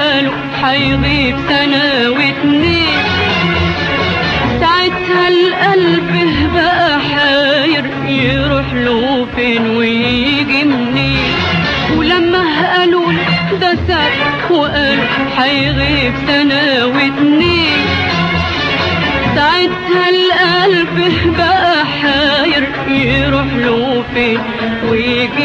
قالوا حيغيب سنة واتنين ساعتها القلب بقى حاير يروح له فين ويجي منين ولما قالوا ده ساب وقالوا حيغيب سنة واتنين ساعتها القلب بقى حاير يروح له فين ويجي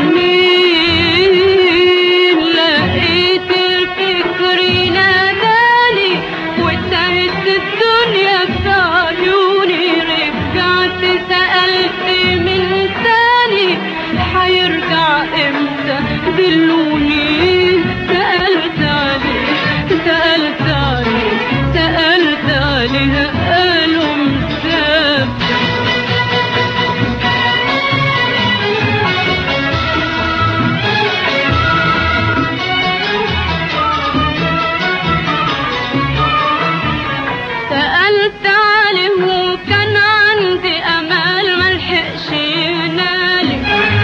منين لقيت الفكر ناداني وانتهت الدنيا في عيوني رجعت سألت من تاني حيرجع امتى دلوني سألت عليه سألت عليه سألت عليه قالوا مسافر سألت عليه وكان عندي أمل ملحقش ينالي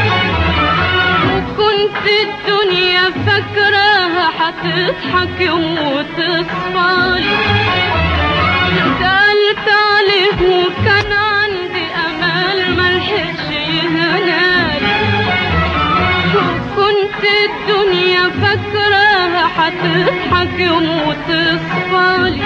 وكنت الدنيا فاكراها هتضحك يوم وتصفالي سألت عليه وكان عندي أمل ملحقش ينالي وكنت الدنيا فاكراها هتضحك يوم وتصفالي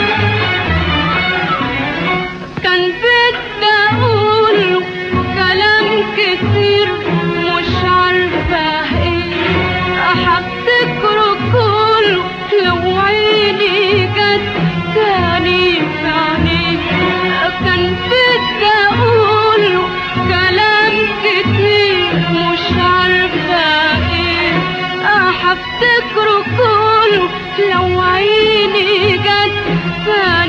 كان بدي اقول كلام كتير مش عارفه ايه هفتكره كله لو عيني جت تاني في عيني كان بدي اقول كلام كتير مش عارفه ايه هفتكره كله لو عيني جت تاني